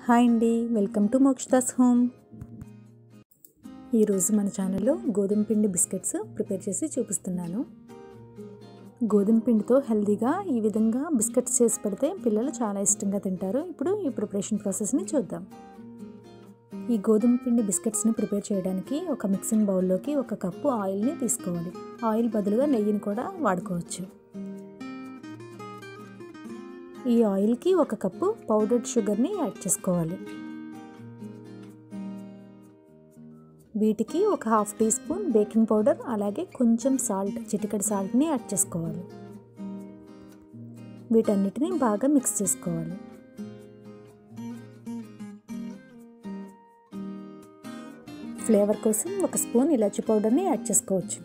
hi అండి welcome to మోక్షదాస్ home ఈరోజు మన ఛానల్లో గోధుమ పిండి బిస్కెట్స్ ప్రిపేర్ చేసి చూపిస్తున్నాను గోధుమ పిండితో హెల్తీగా ఈ విధంగా బిస్కెట్స్ చేసి పెడితే పిల్లలు చాలా ఇష్టంగా తింటారు ఇప్పుడు ఈ ప్రిపరేషన్ ప్రాసెస్ని చూద్దాం ఈ గోధుమ పిండి బిస్కెట్స్ని ప్రిపేర్ చేయడానికి ఒక మిక్సింగ్ బౌల్లోకి ఒక కప్పు ఆయిల్ని తీసుకోవాలి ఆయిల్ బదులుగా నెయ్యిని కూడా వాడుకోవచ్చు ఈ ఆయిల్కి ఒక కప్పు పౌడర్డ్ షుగర్ని యాడ్ చేసుకోవాలి వీటికి ఒక half teaspoon baking powder అలాగే కొంచెం సాల్ట్ చిటికడి సాల్ట్ని యాడ్ చేసుకోవాలి వీటన్నిటిని బాగా మిక్స్ చేసుకోవాలి ఫ్లేవర్ కోసం ఒక స్పూన్ ఇలాచి పౌడర్ని యాడ్ చేసుకోవచ్చు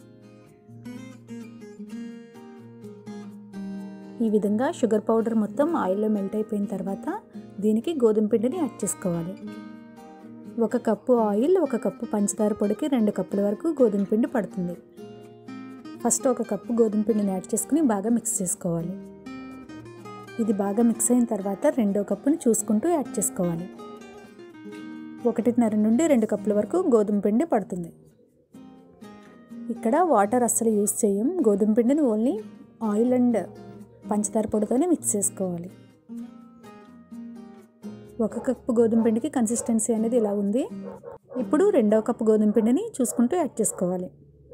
ఈ విధంగా షుగర్ పౌడర్ మొత్తం ఆయిల్లో మెల్ట్ అయిపోయిన తర్వాత దీనికి గోధుమ పిండిని యాడ్ చేసుకోవాలి ఒక కప్పు ఆయిల్ ఒక కప్పు పంచదార పొడికి రెండు కప్పుల వరకు గోధుమ పిండి పడుతుంది ఫస్ట్ ఒక కప్పు గోధుమ పిండిని యాడ్ చేసుకుని బాగా మిక్స్ చేసుకోవాలి ఇది బాగా మిక్స్ అయిన తర్వాత రెండో కప్పుని చూసుకుంటూ యాడ్ చేసుకోవాలి ఒకటిన్నర నుండి రెండు కప్పుల వరకు గోధుమ పిండి పడుతుంది ఇక్కడ వాటర్ అస్సలు యూస్ చేయం గోధుమ పిండిని ఓన్లీ ఆయిల్ అండ్ పంచదార పొడితోనే మిక్స్ చేసుకోవాలి ఒక కప్పు గోధుమ పిండికి కన్సిస్టెన్సీ అనేది ఇలా ఉంది ఇప్పుడు రెండవ కప్పు గోధుమ పిండిని చూసుకుంటూ యాడ్ చేసుకోవాలి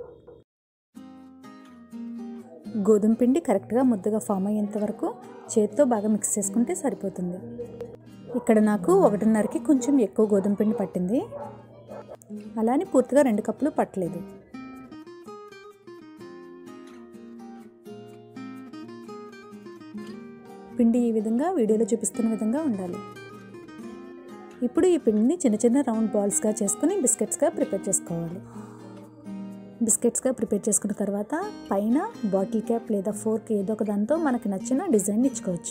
గోధుమ పిండి కరెక్ట్గా ముద్దగా ఫామ్ అయ్యేంత వరకు చేతితో బాగా మిక్స్ చేసుకుంటే సరిపోతుంది ఇక్కడ నాకు ఒకటిన్నరకి కొంచెం ఎక్కువ గోధుమ పిండి పట్టింది అలానే పూర్తిగా రెండు కప్పులు పట్టలేదు పిండి ఈ విధంగా వీడియోలో చూపిస్తున్న విధంగా ఉండాలి ఇప్పుడు ఈ పిండిని చిన్న చిన్న రౌండ్ బాల్స్గా చేసుకుని బిస్కెట్స్గా ప్రిపేర్ చేసుకోవాలి బిస్కెట్స్గా ప్రిపేర్ చేసుకున్న తర్వాత పైన బాటిల్ క్యాప్ లేదా ఫోర్క్ ఏదో ఒక దాంతో మనకి నచ్చిన డిజైన్ ఇచ్చుకోవచ్చు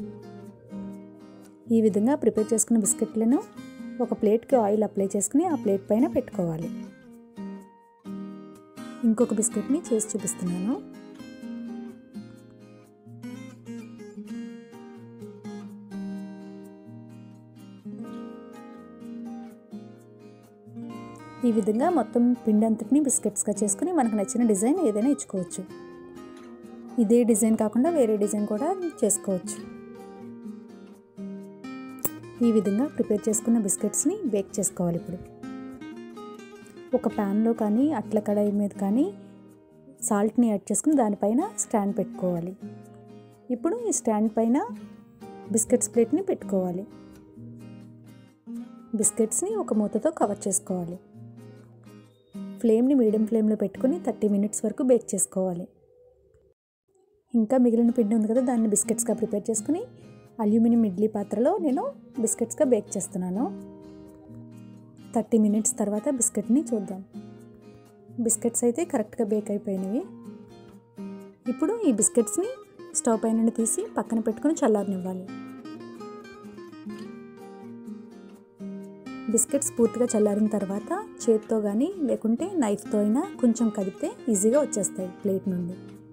ఈ విధంగా ప్రిపేర్ చేసుకున్న బిస్కెట్లను ఒక ప్లేట్కి ఆయిల్ అప్లై చేసుకుని ఆ ప్లేట్ పైన పెట్టుకోవాలి ఇంకొక బిస్కెట్ని చేసి చూపిస్తున్నాను ఈ విధంగా మొత్తం పిండి అంతటిని బిస్కెట్స్గా చేసుకుని మనకు నచ్చిన డిజైన్ ఏదైనా ఇచ్చుకోవచ్చు ఇదే డిజైన్ కాకుండా వేరే డిజైన్ కూడా చేసుకోవచ్చు ఈ విధంగా ప్రిపేర్ చేసుకున్న బిస్కెట్స్ని బేక్ చేసుకోవాలి ఇప్పుడు ఒక ప్యాన్లో కానీ అట్ల కడాయి మీద కానీ సాల్ట్ని యాడ్ చేసుకుని దానిపైన స్టాండ్ పెట్టుకోవాలి ఇప్పుడు ఈ స్టాండ్ పైన బిస్కెట్స్ ప్లేట్ని పెట్టుకోవాలి బిస్కెట్స్ని ఒక మూతతో కవర్ చేసుకోవాలి ఫ్లేమ్ని మీడియం ఫ్లేమ్లో పెట్టుకుని థర్టీ మినిట్స్ వరకు బేక్ చేసుకోవాలి ఇంకా మిగిలిన పిండి ఉంది కదా దాన్ని బిస్కెట్స్గా ప్రిపేర్ చేసుకుని అల్యూమినియం ఇడ్లీ పాత్రలో నేను బిస్కెట్స్గా బేక్ చేస్తున్నాను థర్టీ మినిట్స్ తర్వాత బిస్కెట్ని చూద్దాం బిస్కెట్స్ అయితే కరెక్ట్గా బేక్ అయిపోయినవి ఇప్పుడు ఈ బిస్కెట్స్ని స్టవ్ పై నుండి తీసి పక్కన పెట్టుకుని చల్లారనివ్వాలి బిస్కెట్స్ పూర్తిగా చల్లారిన తర్వాత చేతితో కానీ లేకుంటే నైఫ్తో అయినా కొంచెం కదిపితే ఈజీగా వచ్చేస్తాయి ప్లేట్ నుండి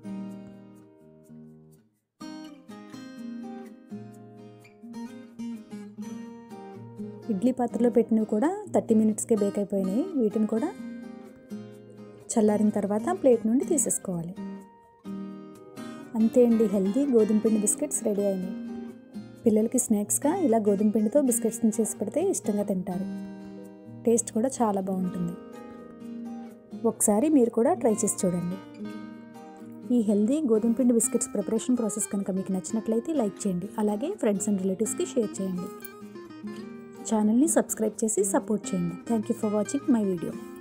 ఇడ్లీ పాత్రలో పెట్టినవి కూడా థర్టీ మినిట్స్కే బేక్ అయిపోయినాయి వీటిని కూడా చల్లారిన తర్వాత ప్లేట్ నుండి తీసేసుకోవాలి అంతే అండి హెల్దీ గోధుమ పిండి బిస్కెట్స్ రెడీ అయినాయి పిల్లలకి స్నాక్స్గా ఇలా గోధుమ పిండితో బిస్కెట్స్ని చేసి పెడితే ఇష్టంగా తింటారు టేస్ట్ కూడా చాలా బాగుంటుంది ఒకసారి మీరు కూడా ట్రై చేసి చూడండి ఈ హెల్దీ గోధుమ పిండి బిస్కెట్స్ ప్రిపరేషన్ ప్రాసెస్ కనుక మీకు నచ్చినట్లయితే లైక్ చేయండి అలాగే ఫ్రెండ్స్ అండ్ రిలేటివ్స్కి షేర్ చేయండి ఛానల్ని సబ్స్క్రైబ్ చేసి సపోర్ట్ చేయండి thank you for watching my video